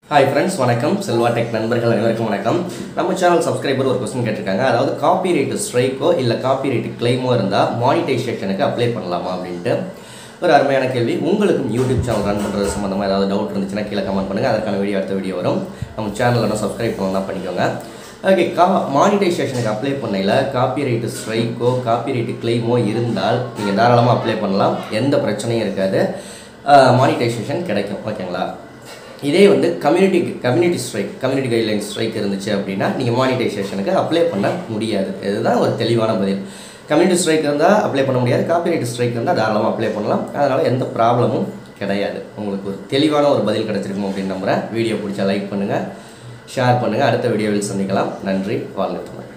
hi friends வணக்கம் Selva tech நண்பர்கள் அனைவருக்கும் வணக்கம் நம்ம சேனல் சப்ஸ்கிரைபர் ஒரு கொஸ்டின் கேட்டிருக்காங்க அதாவது காப்பி ரைட்டு ஸ்ட்ரைக்கோ இல்லை காப்பி ரைட்டு கிளைமோ இருந்தால் மானிட்டைசேஷனுக்கு அப்ளை பண்ணலாமா அப்படின்ட்டு ஒரு அருமையான கேள்வி உங்களுக்கும் யூடியூப் சேனல் ரன் பண்ணுறது சம்மந்தமாக ஏதாவது டவுட் இருந்துச்சுன்னா கீழே கமெண்ட் பண்ணுங்கள் அதற்கான வீடியோ அடுத்த வீடியோ வரும் நம்ம சேனலில் சப்ஸ்கிரைப் பண்ணலாம் பண்ணிக்கோங்க ஓகே கா மானிட்டைசேஷனுக்கு அப்ளை பண்ணையில் காப்பி ரைட்டு ஸ்ட்ரைக்கோ காப்பி ரைட்டு கிளைமோ இருந்தால் நீங்கள் தாராளமாக அப்ளை பண்ணலாம் எந்த பிரச்சனையும் இருக்காது மானிட்டைசேஷன் கிடைக்கும் ஓகேங்களா இதே வந்து community community strike community guideline strike இருந்துச்சு அப்படின்னா நீங்கள் மானிட்டைசேஷனுக்கு அப்ளை பண்ண முடியாது இதுதான் ஒரு தெளிவான பதில் கம்யூனிட்டி ஸ்ட்ரைக் இருந்தால் அப்ளை பண்ண முடியாது காப்பிரைட் ஸ்ட்ரைக் இருந்தால் தாராளமாக அப்ளை பண்ணலாம் அதனால் எந்த ப்ராப்ளமும் கிடையாது உங்களுக்கு ஒரு தெளிவான ஒரு பதில் கிடச்சிருக்கும் அப்படின்னு நம்புகிறேன் வீடியோ பிடிச்சா லைக் பண்ணுங்கள் ஷேர் பண்ணுங்கள் அடுத்த வீடியோவில் சந்திக்கலாம் நன்றி வாழ்த்துக்கள்